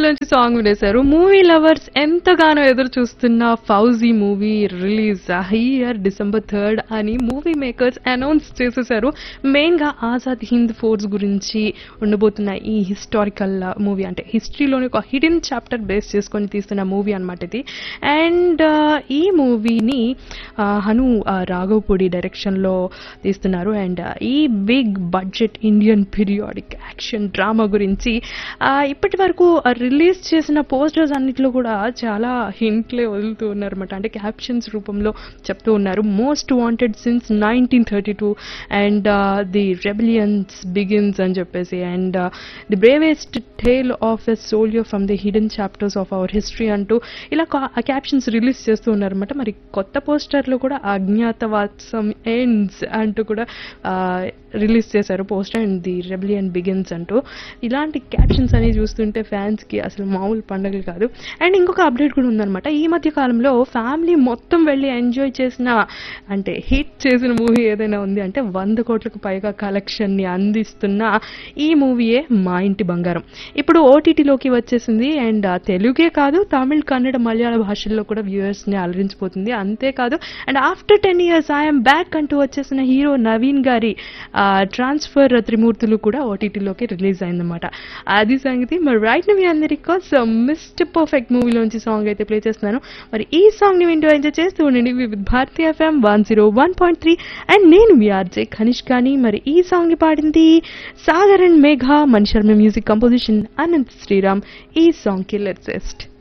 మూవీలోంచి song వినేశారు movie lovers ఎంతగానో ఎదురు చూస్తున్న Fauji movie release year December third అని మూవీ మేకర్స్ అనౌన్స్ చేసేసారు మెయిన్ గా ఆజాద్ హింద్ ఫోర్స్ గురించి ఉండబోతున్న ఈ హిస్టారికల్ మూవీ అంటే హిస్టరీలోని ఒక హిడెన్ చాప్టర్ బేస్ చేసుకొని తీస్తున్న మూవీ అనమాట ఇది అండ్ ఈ మూవీని హను ఆ, రాఘవపూడి డైరెక్షన్ లో తీస్తున్నారు అండ్ ఈ big budget Indian periodic action drama గురించి ఆ, ఇప్పటి వరకు రిలీజ్ చేసిన పోస్టర్స్ అన్నిట్లో కూడా చాలా హింట్లే వదులుతూ ఉన్నారన్నమాట అంటే క్యాప్షన్స్ రూపంలో చెప్తూ ఉన్నారు most wanted since nineteen thirty two and the rebellions begins అని చెప్పేసి and the bravest tale of a soldier from the hidden chapters of our history అంటూ ఇలా క్యాప్షన్స్ రిలీజ్ చేస్తూ ఉన్నారన్నమాట మరి కొత్త పోస్టర్లో కూడా అజ్ఞాతవాత్సం ఎండ్స్ అంటూ కూడా రిలీజ్ చేశారు poster and the rebellion begins అంటూ ఇలాంటి క్యాప్షన్స్ అనేవి చూస్తుంటే ఫ్యాన్స్కి అసలు మామూలు పండగలు కాదు అండ్ ఇంకొక అప్డేట్ కూడా ఉందన్నమాట ఈ మధ్య కాలంలో ఫ్యామిలీ మొత్తం వెళ్ళి ఎంజాయ్ చేసిన అంటే హిట్ చేసిన మూవీ ఏదైనా ఉంది అంటే వంద కోట్లకు పైగా కలెక్షన్ని అందిస్తున్న ఈ మూవీయే మా ఇంటి బంగారం ఇప్పుడు ఓటీటీలోకి వచ్చేసింది అండ్ తెలుగే కాదు తమిళ్ కన్నడ మలయాళ భాషల్లో కూడా వ్యూవర్స్ని అలరించిపోతుంది అంతేకాదు and after ten years I'm back అంటూ వచ్చేసిన హీరో నవీన్ గారి ట్రాన్స్ఫర్ త్రిమూర్తులు కూడా ఓటీటీలోకి రిలీజ్ అయిందన్నమాట అది సంగతి మరి రైట్ మీ అందరి కోసం మిస్టర్ పర్ఫెక్ట్ మూవీలోంచి సాంగ్ అయితే ప్లే చేస్తున్నాను మరి ఈ సాంగ్ ని వింటూ ఎంజాయ్ చేస్తూ ఉండండి with Bharati FM one zero one point three and నేను మీ ఆర్జే ఖనిష్ కానీ మరి ఈ సాంగ్ ని పాడింది Sagar and Megha Mani Sharma music composition Anant Sriram ఈ సాంగ్ కి లెట్స్ జస్ట్